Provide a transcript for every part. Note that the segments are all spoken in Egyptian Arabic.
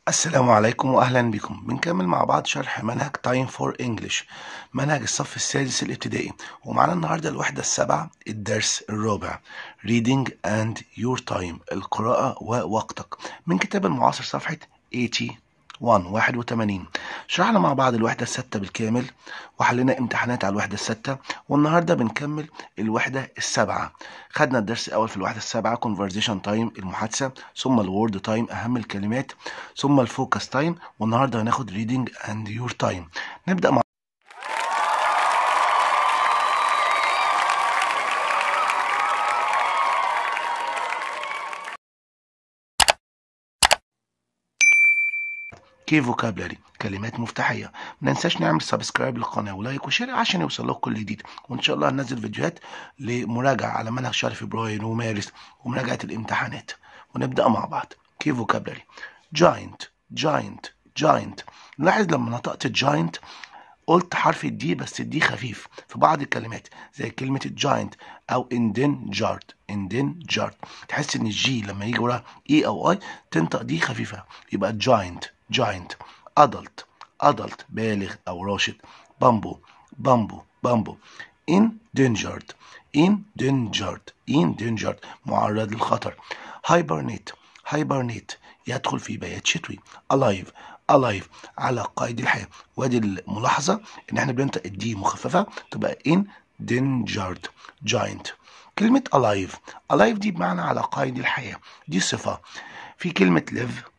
السلام عليكم واهلا بكم بنكمل مع بعض شرح منهج تايم فور انجلش منهج الصف السادس الابتدائي ومعنا النهارده الوحده السابعه الدرس الرابع reading and your time القراءه ووقتك من كتاب المعاصر صفحه 81 81 شرحنا مع بعض الوحده السادسه بالكامل وحلينا امتحانات على الوحده السادسه والنهارده بنكمل الوحده السابعه خدنا الدرس الاول في الوحده السابعه conversation time المحادثه ثم الورد تايم اهم الكلمات ثم الفوكس تايم والنهارده هناخد reading and your time نبدا مع كي فوكابلري كلمات مفتاحيه ما ننساش نعمل سبسكرايب للقناه ولايك وشير عشان يوصل لكم كل جديد وان شاء الله هننزل فيديوهات لمراجعه على منهج شهر فبراير ومارس ومراجعه الامتحانات ونبدا مع بعض كي فوكابلري جاينت جاينت جاينت نلاحظ لما نطقت جاينت قلت حرف الدي بس الدي خفيف في بعض الكلمات زي كلمة الجاينت أو اندنجارد اندنجارد تحس إن الجي لما يجي وراها إي أو أي تنطق دي خفيفة يبقى جاينت جاينت أدلت أدلت بالغ أو راشد بامبو بامبو بامبو endangered endangered endangered معرض للخطر hibernate hibernate يدخل في بيات شتوي alive alive على قيد الحياة وادي الملاحظة ان احنا بننطق الدي مخففة تبقى endangered giant كلمة alive alive دي بمعنى على قيد الحياة دي صفة في كلمة live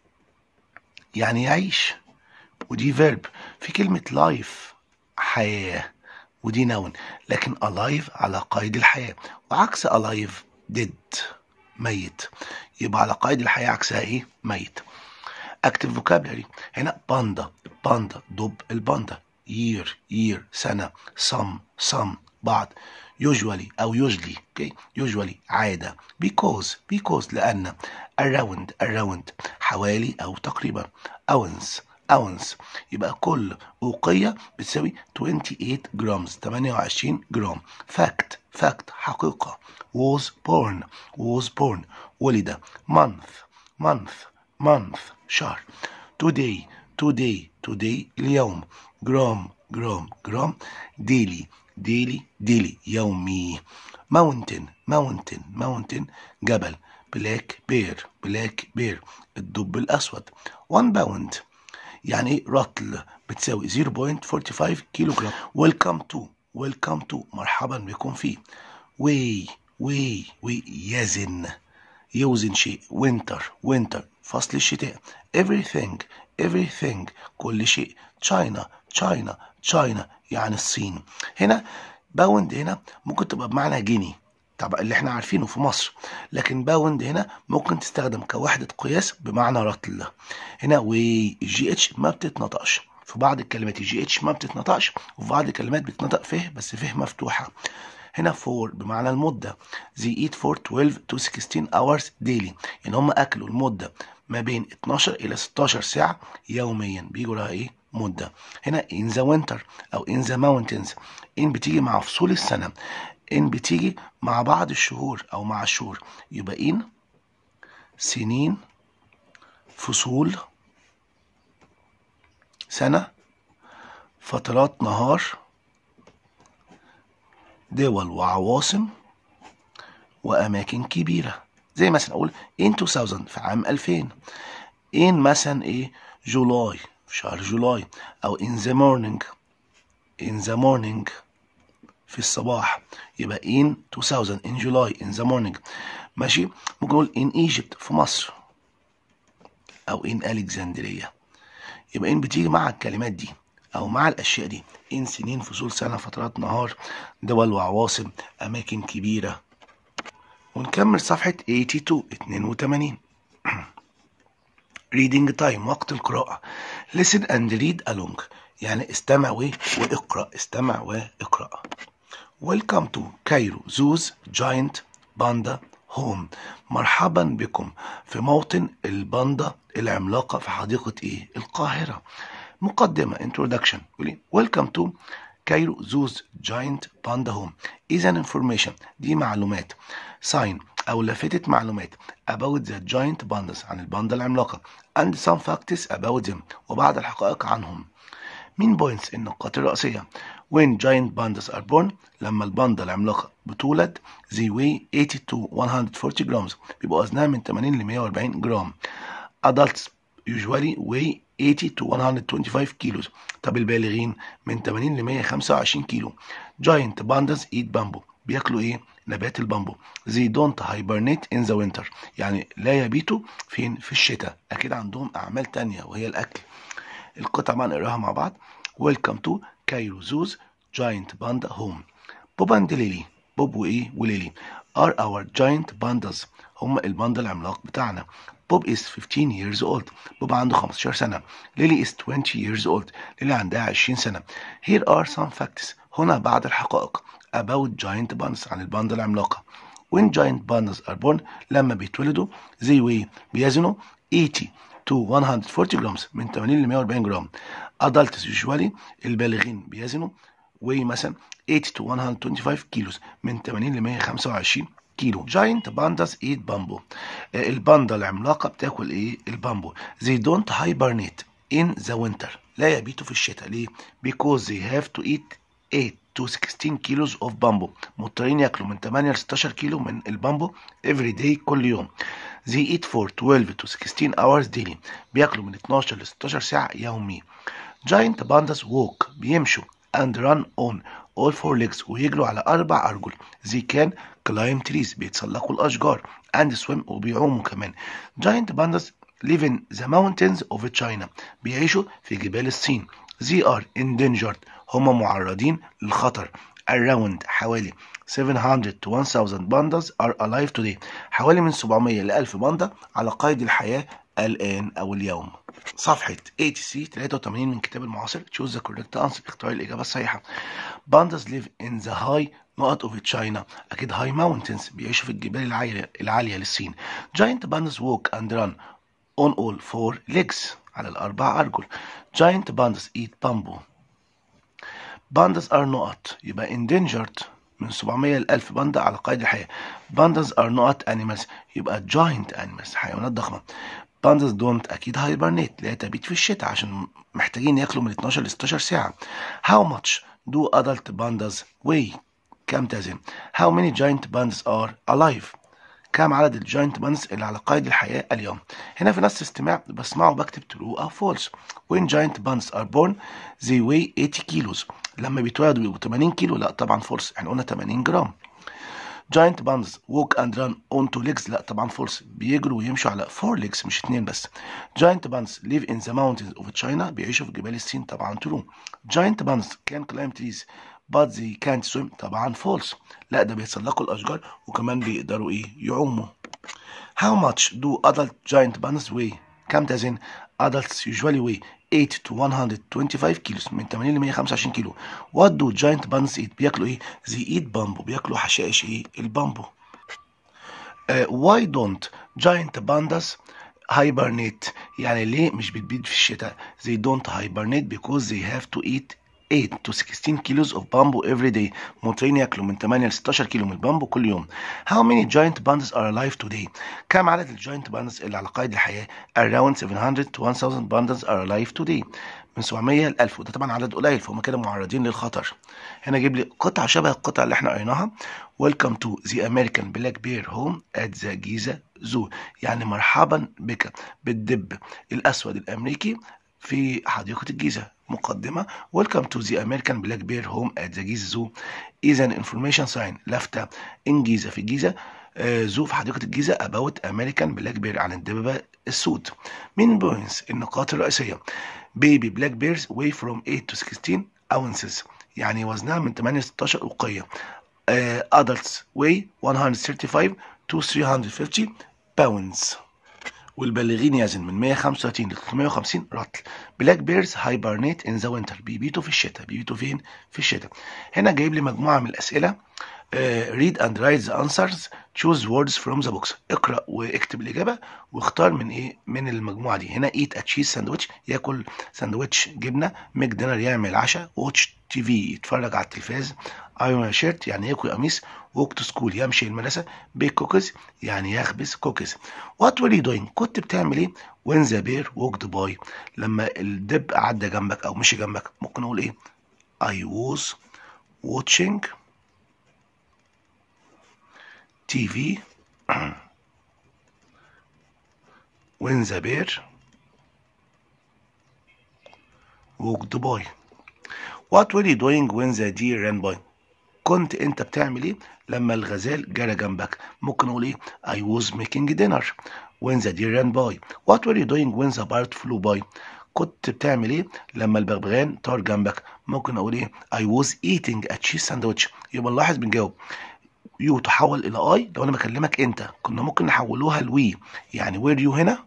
يعني يعيش ودي verb في كلمة life حياة ودي نون لكن alive على قيد الحياة وعكس alive dead ميت يبقى على قيد الحياة عكسها ايه ميت اكتف فوكابلري هنا باندا باندا دب الباندا يير يير سنة صم صم بعض usually او usually okay usually عادة because because لأن around around حوالي أو تقريبا ounce ounce يبقى كل أوقية بتساوي 28 جرامز 28 جرام fact fact حقيقة was born was born ولد month month month شهر today today today اليوم جرام جرام جرام daily daily daily يومي mountain mountain mountain جبل black bear black bear الدب الأسود 1 باوند يعني ايه رطل بتساوي 0.45 كيلو جرام welcome to welcome to مرحبا بكم فيه way way way يزن يوزن شيء winter winter فصل الشتاء everything everything كل شيء China China China يعني الصين هنا باوند هنا ممكن تبقى بمعنى جنيه طبعا اللي احنا عارفينه في مصر لكن باوند هنا ممكن تستخدم كوحدة قياس بمعنى رطل هنا والجي اتش ما بتتنطقش في بعض الكلمات الجي اتش ما بتتنطقش وفي بعض الكلمات بتتنطق فيه بس فيه مفتوحة هنا فور بمعنى المدة they eat for 12 to 16 hours daily يعني هم أكلوا المدة ما بين 12 إلى 16 ساعة يوميا بيجوا لها إيه مدة هنا in the winter أو in the mountains in بتيجي مع فصول السنة in بتيجي مع بعض الشهور أو مع الشهور يبقى in سنين فصول سنة فترات نهار دول وعواصم وأماكن كبيرة زي مثلا أقول in 2000 في عام 2000 in مثلا إيه جولاي في شهر جولاي أو in the morning in the morning في الصباح يبقى in 2000 in July in the morning ماشي ممكن نقول in Egypt في مصر أو in Alexandria يبقى in بتيجي مع الكلمات دي أو مع الأشياء دي إن سنين فصول سنة فترات نهار دول وعواصم أماكن كبيرة ونكمل صفحة 82 82 reading time وقت القراءة listen and read along يعني استمع و... واقرأ استمع واقرأ welcome to كايرو زوز giant باندا هوم مرحبا بكم في موطن الباندا العملاقة في حديقة ايه القاهرة مقدمة introduction welcome to كايرو زوز جاينت باندا هوم إذا انفورميشن دي معلومات ساين أو لافتة معلومات about the giant pandas عن الباندا العملاقة and some facts about them وبعض الحقائق عنهم مين بوينتس النقاط الرئيسية when giant pandas are born لما الباندا العملاقة بتولد they weigh 80 to 140 grams بيبقوا وزنها من 80 ل 140 جرام adults usually weigh 80 to 125 kilos طب البالغين من 80 ل 125 كيلو giant pandas eat bamboo بياكلوا ايه نبات البامبو they don't hibernate in the winter يعني لا يبيتوا فين في الشتاء اكيد عندهم اعمال تانية وهي الاكل القطع بقى نقراها مع بعض welcome to Cairo Zoo's giant panda home بوب اند ليلي بوب وايه وليلي are our giant pandas هم الباندا العملاق بتاعنا بوب is 15 years old بوب عنده 15 سنة ليلي is 20 years old ليلي عندها 20 سنة here are some facts هنا بعض الحقائق about giant pandas عن الباندا العملاقة when giant pandas are born لما بيتولدوا they weigh بيزنوا 80 to 140 جرامز من 80 ل 140 جرام adults usually البالغين بيزنوا weigh مثلا 80 to 125 كيلوز من 80 ل 125 كيلو giant pandas eat bamboo آه، الباندا العملاقة بتاكل ايه البامبو they don't hibernate in the winter لا يبيتوا في الشتاء ليه because they have to eat 8 to 16 kilos of bamboo مضطرين ياكلوا من 8 ل 16 كيلو من البامبو every day كل يوم they eat for 12 to 16 hours daily بياكلوا من 12 ل 16 ساعة يومي giant pandas walk بيمشوا and run on all four legs ويجروا على أربع أرجل they can climb trees بيتسلقوا الأشجار and swim وبيعوموا كمان giant pandas live in the mountains of China بيعيشوا في جبال الصين they are endangered هم معرضين للخطر around حوالي 700 to 1000 pandas are alive today حوالي من 700 ل 1000 باندا على قيد الحياة الآن أو اليوم صفحة 83 83 من كتاب المعاصر choose the correct answer اختار الإجابة الصحيحة pandas live in the high نقط of China أكيد high mountains بيعيشوا في الجبال العالية, العالية للصين giant pandas walk and run on all four legs على الأربع أرجل giant pandas eat bamboo pandas are نقط يبقى endangered من 700 ل 1000 باندا على قيد الحياة pandas are not animals يبقى giant animals حيوانات ضخمة pandas don't أكيد hibernate لا تبيت في الشتاء عشان محتاجين ياكلوا من 12 ل 16 ساعة how much do adult pandas weigh كم تزن how many giant pandas are alive كم عدد الجاينت بانس اللي على قيد الحياة اليوم هنا في نفس الاستماع بسمعه وبكتب true أو false when giant pandas are born they weigh 80 kilos لما بيتولدوا بيبقوا 80 كيلو لا طبعا false احنا قلنا 80 جرام giant pandas walk and run on two legs لا طبعا false بيجروا ويمشوا على four legs مش اتنين بس giant pandas live in the mountains of China بيعيشوا في جبال الصين طبعا true giant pandas can climb trees but they can't swim طبعا false لا ده بيتسلقوا الاشجار وكمان بيقدروا ايه يعوموا how much do adult giant pandas weigh كم تزن adults usually weigh 8 to 125 كيلو من 80 ل 125 كيلو what do giant pandas eat بياكلوا ايه they eat bamboo بياكلوا حشائش ايه البامبو uh, why don't giant pandas hibernate يعني ليه مش بتبيض في الشتاء they don't hibernate because they have to eat 8 to 16 kilos of bamboo every day مضطرين ياكلوا من 8 ل 16 كيلو من البامبو كل يوم how many giant pandas are alive today كم عدد الجاينت بانداز اللي على قيد الحياة around 700 to 1000 pandas are alive today من 700 ل 1000 وده طبعا عدد قليل فهم كده معرضين للخطر هنا جيب لي قطعة شبه القطعة اللي احنا قريناها welcome to the American black bear home at the جيزة zoo يعني مرحبا بك بالدب الأسود الأمريكي في حديقة الجيزة مقدمة Welcome to the American Black Bear Home at the Giza Zoo is an information sign لافتة in جيزة في الجيزة زو في حديقة الجيزة about American Black Bear عن الدببة السود من بوينتس النقاط الرئيسية Baby black bears weigh from 8 to 16 ounces يعني وزنها من 8 ل 16 أوقية uh, adults weigh 135 to 350 pounds والبالغين يزن من 135 ل 350 رطل بلاك بيرز هايبرنيت ان ذا وينتر بيبيتوا في الشتاء بيبيتوا فين في الشتاء هنا جايب لي مجموعه من الاسئله Uh, read and write the answers choose words from the box اقرأ واكتب الإجابة واختار من إيه من المجموعة دي هنا eat a cheese sandwich ياكل ساندوتش جبنة make dinner يعمل عشاء watch TV يتفرج على التلفاز iron a shirt يعني ياكل قميص walk to school يمشي المدرسة bake cookies يعني يخبز cookies what were you doing كنت بتعمل إيه when the bear walked by لما الدب عدى جنبك أو مشي جنبك ممكن أقول إيه I was watching TV when the bear walked by. What were you doing when the deer ran by? كنت انت بتعمل ايه لما الغزال جرى جنبك ممكن اقول ايه I was making dinner when the deer ran by what were you doing when the bird flew by كنت بتعمل ايه لما البغبغان طار جنبك ممكن اقول ايه I was eating a cheese sandwich يبقى نلاحظ بنجاوب يو تحول الى اي لو انا بكلمك انت كنا ممكن نحولوها لوي يعني وير يو هنا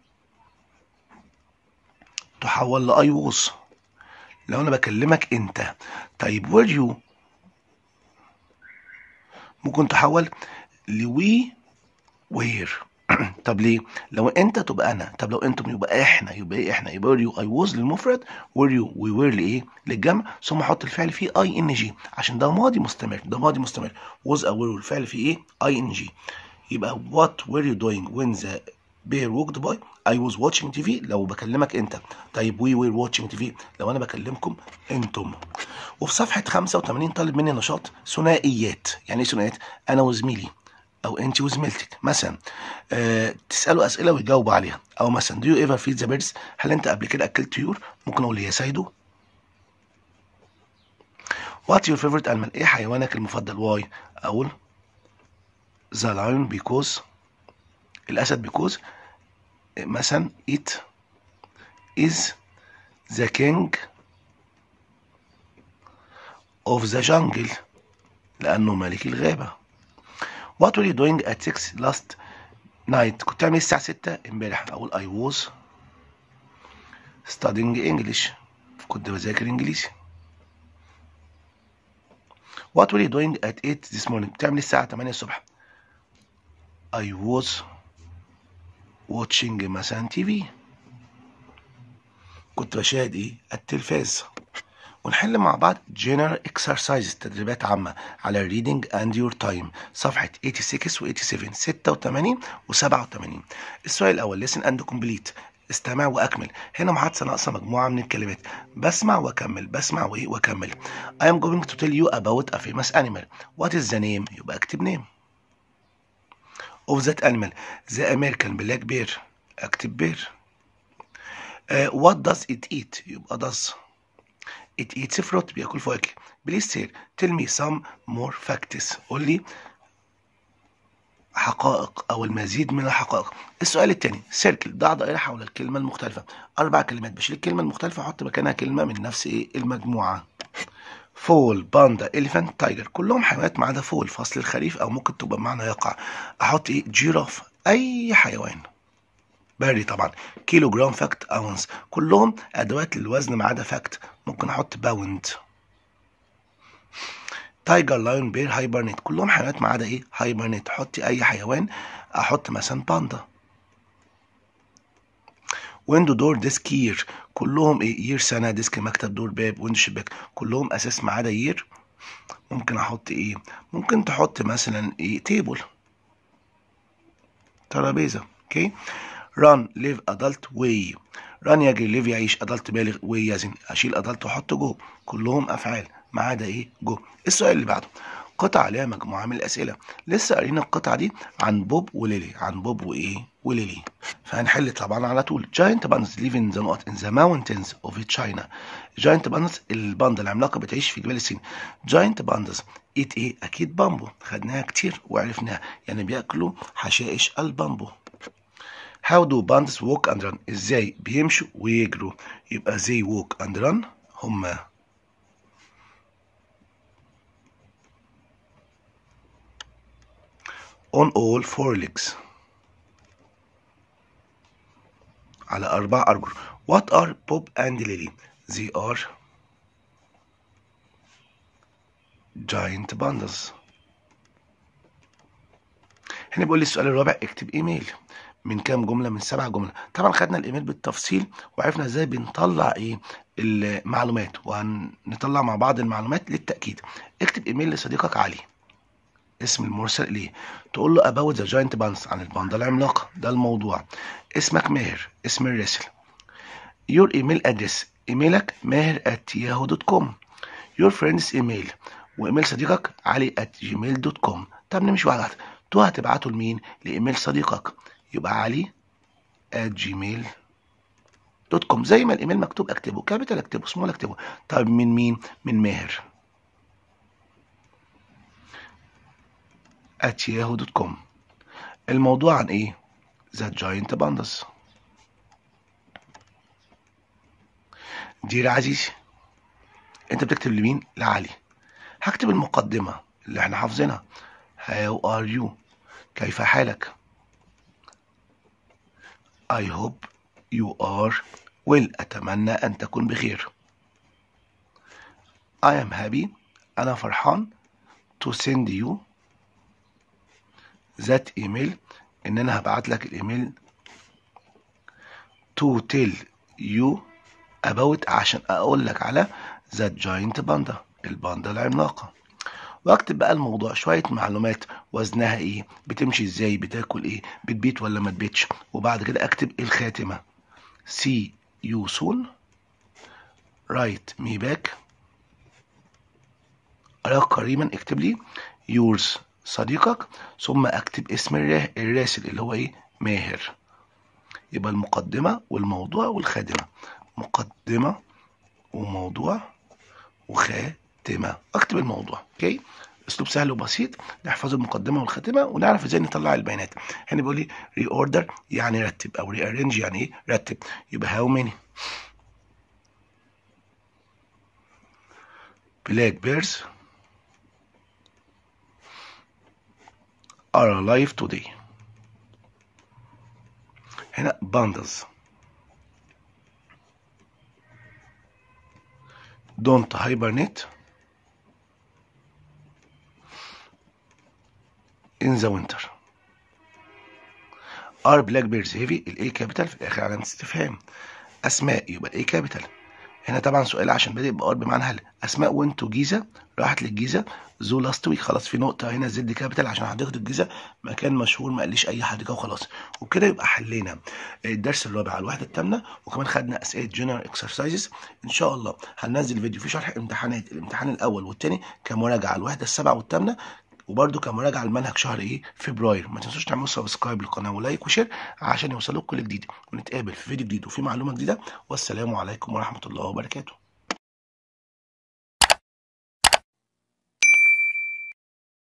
تحول لاي ووز لو انا بكلمك انت طيب وير يو ممكن تحول لوي وير طب ليه؟ لو انت تبقى انا، طب لو انتم يبقى احنا، يبقى ايه احنا؟ يبقى وير يو اي ووز للمفرد، وير يو وي وير لايه؟ للجمع، ثم احط الفعل فيه اي ان جي، عشان ده ماضي مستمر، ده ماضي مستمر، ووز او وير الفعل فيه ايه؟ اي ان جي. يبقى وات وير يو دوينج وين ذا بير ووكد باي؟ اي واز واتشنج تي في لو بكلمك انت، طيب وي وير واتشنج تي في لو انا بكلمكم انتم. وفي صفحة 85 طالب مني نشاط ثنائيات، يعني ايه ثنائيات؟ انا وزميلي. او انت وزميلتك مثلا أه تسالوا اسئله ويجاوبوا عليها او مثلا do you ever feed the birds هل انت قبل كده اكلت طيور ممكن اقول يا سيدو what your favorite animal ايه حيوانك المفضل واي اقول the lion because الاسد because مثلا it is the king of the jungle لانه ملك الغابه What were you doing at 6 last night؟ كنت بتعمل الساعة 6 امبارح أقول I was studying English كنت بذاكر إنجليزي What were you doing at 8 this morning؟ بتعمل الساعة 8 الصبح I was watching مثلا تي في كنت بشاهد إيه؟ التلفاز ونحل مع بعض general exercises تدريبات عامة على reading and your time صفحة 86 و 87 86 و 87 السؤال الأول listen and complete استمع وأكمل هنا محادثة ناقصة مجموعة من الكلمات بسمع وأكمل بسمع وإيه وأكمل I am going to tell you about a famous animal what is the name يبقى اكتب name of that animal the American black bear اكتب bear uh, what does it eat يبقى does it eats fruit بياكل فواكه please sir tell me some more facts قول لي حقائق او المزيد من الحقائق السؤال الثاني سيركل ضع دائره حول الكلمه المختلفه اربع كلمات بشيل الكلمه المختلفه احط مكانها كلمه من نفس ايه المجموعه فول باندا اليفانت تايجر كلهم حيوانات ما عدا فول فصل الخريف او ممكن تبقى بمعنى يقع احط ايه جيراف اي حيوان باري طبعا كيلو جرام فاكت اونس كلهم ادوات للوزن ما عدا فاكت ممكن احط باوند تايجر لايون بير هايبرنيت كلهم حيوانات ما عدا ايه هايبرنيت حطي اي حيوان احط مثلا باندا ويندو دور ديسك يير كلهم ايه يير سنه ديسك مكتب دور باب ويندو شباك كلهم اساس ما عدا يير ممكن احط ايه ممكن تحط مثلا ايه تيبل ترابيزه اوكي run live adult way run يجري live يعيش adult بالغ way يزن اشيل adult واحط جو كلهم افعال ما عدا ايه جو السؤال اللي بعده قطعة عليها مجموعة من الأسئلة لسه قاريين القطعة دي عن بوب وليلي عن بوب وإيه وليلي فهنحل طبعا على طول giant bunnies live in the نقط in the mountains of China giant bunnies الباندا العملاقة بتعيش في جبال الصين giant pandas eat إيه أكيد بامبو خدناها كتير وعرفناها يعني بياكلوا حشائش البامبو How do pandas walk and run ازاي بيمشوا ويجروا يبقى they walk and run هما on all four legs على أربع أرجل What are Bob and Lily? They are giant pandas هنا بيقول لي السؤال الرابع اكتب ايميل من كام جمله من سبع جمل طبعا خدنا الايميل بالتفصيل وعرفنا ازاي بنطلع ايه المعلومات وهنطلع مع بعض المعلومات للتاكيد اكتب ايميل لصديقك علي اسم المرسل اليه تقول له about the giant buns عن الباندا العملاقه ده الموضوع اسمك ماهر اسم الراسل your email address ايميلك ماهر at yahoo.com your friend's email وايميل صديقك علي at gmail.com طب نمشي واحده واحده تو هتبعته لمين لايميل صديقك يبقى علي at gmail دوت كوم زي ما الايميل مكتوب اكتبه كابيتال اكتبه سمول اكتبه طب من مين من ماهر at yahoo.com الموضوع عن ايه The Giant Pandas دير عزيزي انت بتكتب لمين لعلي هكتب المقدمة اللي احنا حافظينها How are you كيف حالك I hope you are well أتمنى أن تكون بخير I am happy أنا فرحان to send you that email إن أنا هبعت لك الإيميل to tell you about عشان أقول لك على that giant panda الباندا العملاقة واكتب بقى الموضوع شوية معلومات وزنها ايه بتمشي ازاي بتاكل ايه بتبيت ولا ما تبيتش وبعد كده اكتب الخاتمة see you soon write me back أراك قريبا اكتب لي yours صديقك ثم اكتب اسم الراسل اللي هو ايه ماهر يبقى المقدمة والموضوع والخاتمة مقدمة وموضوع وخاتمة اكتب الموضوع اوكي اسلوب سهل وبسيط نحفظ المقدمة والخاتمة ونعرف ازاي نطلع البيانات هنا بيقول لي ري اوردر يعني رتب او ري ارينج يعني ايه رتب يبقى هاو ماني black bears are alive today هنا pandas don't hibernate in the winter are blackberries heavy الاي كابيتال في الاخر علامه استفهام اسماء يبقى الاي كابيتال هنا طبعا سؤال عشان بادئ بار بمعنى هل اسماء وانتو جيزه راحت للجيزه زو لاست ويك خلاص في نقطه هنا زد كابيتال عشان حديقه الجيزه مكان مشهور ما قاليش اي حديقه وخلاص وبكده يبقى حلينا الدرس الرابع على الوحده الثامنه وكمان خدنا اسئله جنرال اكسرسايزز ان شاء الله هننزل فيديو فيه شرح امتحانات الامتحان الاول والثاني كمراجعه على الوحده السابعه والثامنه وبرده كمراجعه لمنهج شهر ايه فبراير ما تنسوش تعملوا سبسكرايب للقناه ولايك وشير عشان يوصلوك كل جديد ونتقابل في فيديو جديد وفي معلومه جديده والسلام عليكم ورحمه الله وبركاته